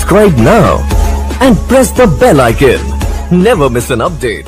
Subscribe now and press the bell icon. Never miss an update.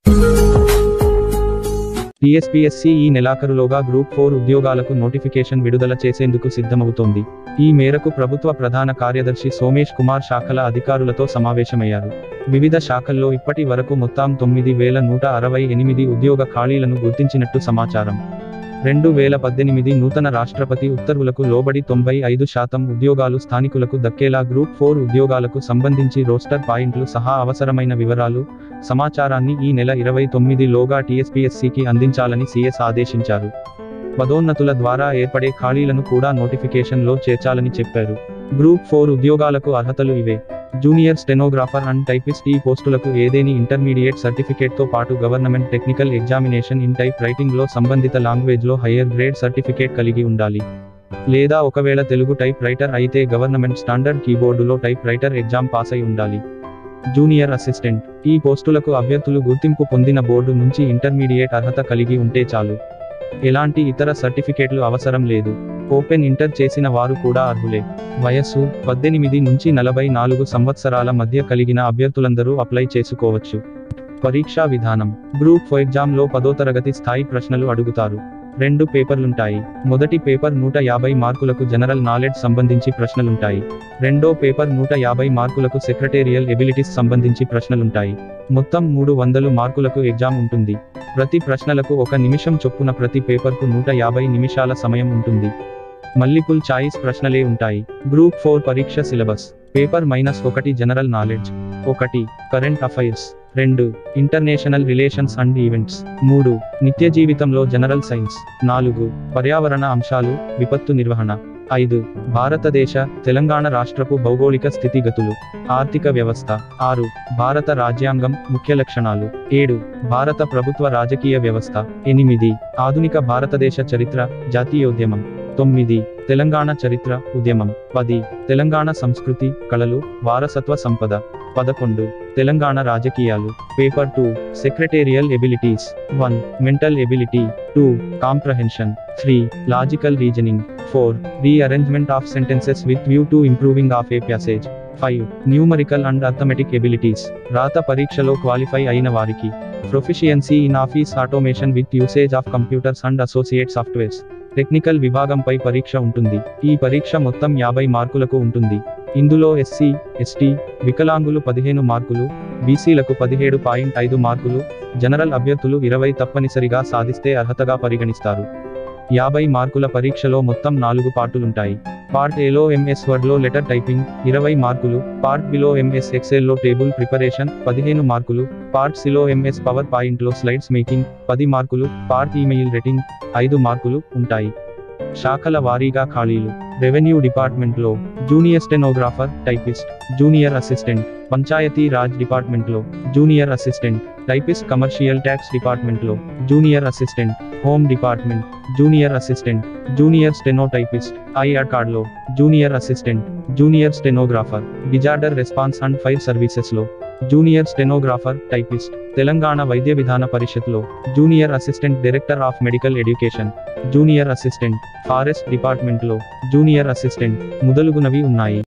TSPSC ఈ నెలాఖరులోగా group four ఉద్యోగాలకు notification విడుదల చేసేందుకు సిద్ధమవుతోంది ఈ మేరకు ప్రభుత్వ ప్రధాన కార్యదర్శి సోమేష్ కుమార్ శాఖల అధికారులతో సమావేశమయ్యారు వివిధ శాఖల్లో ఇప్పటి వరకు మొత్తం తొమ్మిది వేల నూట అరవై ఎనిమిది ఉద్యోగ ఖాళీలను గుర్తించినట్టు సమాచారం రెండు వేల పద్దెనిమిది నూతన రాష్ట్రపతి ఉత్తర్వులకు లోబడి తొంభై ఐదు శాతం ఉద్యోగాలు స్థానికులకు దక్కేలా గ్రూప్ ఫోర్ ఉద్యోగాలకు సంబంధించి రోస్టర్ పాయింట్లు సహా అవసరమైన వివరాలు సమాచారాన్ని ఈ నెల ఇరవై తొమ్మిదిలోగా టీఎస్పీఎస్సీకి అందించాలని సీఎస్ ఆదేశించారు పదోన్నతుల ద్వారా ఏర్పడే ఖాళీలను కూడా నోటిఫికేషన్లో చేర్చాలని చెప్పారు గ్రూప్ ఫోర్ ఉద్యోగాలకు అర్హతలు ఇవే జూనియర్ స్టెనోగ్రాఫర్ అండ్ టైపిస్ట్ ఈ పోస్టులకు ఏదేని ఇంటర్మీడియట్ సర్టిఫికేట్తో పాటు government technical examination in type రైటింగ్లో సంబంధిత లాంగ్వేజ్లో హయ్యర్ గ్రేడ్ సర్టిఫికేట్ కలిగి ఉండాలి లేదా ఒకవేళ తెలుగు టైప్ రైటర్ అయితే గవర్నమెంట్ స్టాండర్డ్ కీబోర్డులో టైప్ రైటర్ ఎగ్జామ్ పాస్ అయి ఉండాలి జూనియర్ అసిస్టెంట్ ఈ పోస్టులకు అభ్యర్థులు గుర్తింపు పొందిన బోర్డు నుంచి ఇంటర్మీడియట్ అర్హత కలిగి ఉంటే చాలు ఎలాంటి ఇతర సర్టిఫికేట్లు అవసరం లేదు ఓపెన్ ఇంటర్ చేసిన వారు కూడా అర్హులే వయస్సు పద్దెనిమిది నుంచి నలభై నాలుగు సంవత్సరాల మధ్య కలిగిన అభ్యర్థులందరూ అప్లై చేసుకోవచ్చు పరీక్షా విధానం గ్రూప్ ఫోర్ ఎగ్జామ్లో పదో తరగతి స్థాయి ప్రశ్నలు అడుగుతారు రెండు పేపర్లుంటాయి మొదటి పేపర్ నూట యాభై మార్కులకు జనరల్ నాలెడ్జ్ సంబంధించి ప్రశ్నలుంటాయి రెండో పేపర్ నూట యాభై మార్కులకు సెక్రటేరియల్ ఎబిలిటీస్ సంబంధించి ప్రశ్నలుంటాయి మొత్తం మూడు వందలు మార్కులకు ఎగ్జామ్ ఉంటుంది ప్రతి ప్రశ్నలకు ఒక నిమిషం చొప్పున ప్రతి పేపర్కు నూట యాభై నిమిషాల సమయం ఉంటుంది మల్లిపుల్ చాయిస్ ప్రశ్నలే ఉంటాయి గ్రూప్ ఫోర్ పరీక్ష సిలబస్ పేపర్ మైనస్ ఒకటి జనరల్ నాలెడ్జ్ ఒకటి కరెంట్ అఫైర్స్ రెండు ఇంటర్నేషనల్ రిలేషన్స్ అండ్ ఈవెంట్స్ మూడు నిత్య జీవితంలో జనరల్ సైన్స్ నాలుగు పర్యావరణ అంశాలు విపత్తు నిర్వహణ ఐదు భారతదేశ తెలంగాణ రాష్ట్రపు భౌగోళిక స్థితిగతులు ఆర్థిక వ్యవస్థ ఆరు భారత రాజ్యాంగం ముఖ్య లక్షణాలు ఏడు భారత ప్రభుత్వ రాజకీయ వ్యవస్థ ఎనిమిది ఆధునిక భారతదేశ చరిత్ర జాతీయోద్యమం తొమ్మిది తెలంగాణ చరిత్ర ఉద్యమం పది తెలంగాణ సంస్కృతి కళలు వారసత్వ సంపద పదకొండు తెలంగాణ రాజకీయాలు paper two secretarial abilities one mental ability two comprehension three logical reasoning four rearrangement of sentences with view to improving of a passage five numerical and arithmetic abilities రాత పరీక్షలో క్వాలిఫై అయిన వారికి proficiency in office automation with usage of computers and associate softwares technical విభాగంపై పరీక్ష ఉంటుంది ఈ పరీక్ష మొత్తం యాభై మార్కులకు ఉంటుంది ఇందులో ఎస్సీ ఎస్టీ వికలాంగులు పదిహేను మార్కులు బీసీలకు పదిహేడు పాయింట్ ఐదు మార్కులు జనరల్ అభ్యర్థులు ఇరవై తప్పనిసరిగా సాధిస్తే అర్హతగా పరిగణిస్తారు యాభై మార్కుల పరీక్షలో మొత్తం నాలుగు పార్టులుంటాయి పార్ట్ ఏలో ఎంఎస్ వర్డ్లో లెటర్ టైపింగ్ ఇరవై మార్కులు పార్ట్ బిలో ఎంఎస్ ఎక్సెల్లో టేబుల్ ప్రిపరేషన్ పదిహేను మార్కులు పార్ట్ సిలో ఎంఎస్ పవర్ పాయింట్లో స్లైడ్స్ మేకింగ్ పది మార్కులు పార్ట్ ఈమెయిల్ రేటింగ్ ఐదు మార్కులు ఉంటాయి శాఖల వారీగా ఖాళీలు రెవెన్యూ డిపార్ట్మెంట్లో junior stenographer typist junior assistant Panchayati Raj డిపార్ట్మెంట్లో junior assistant typist commercial tax డిపార్ట్మెంట్లో junior assistant home department junior assistant junior stenotypist IR కార్డ్లో junior assistant junior stenographer disaster response and fire సర్వీసెస్లో junior stenographer typist Telangana Vaidya Vidhana పరిషత్లో junior assistant director of medical education junior assistant forest డిపార్ట్మెంట్లో junior assistant మొదలుగునవి ఉన్నాయి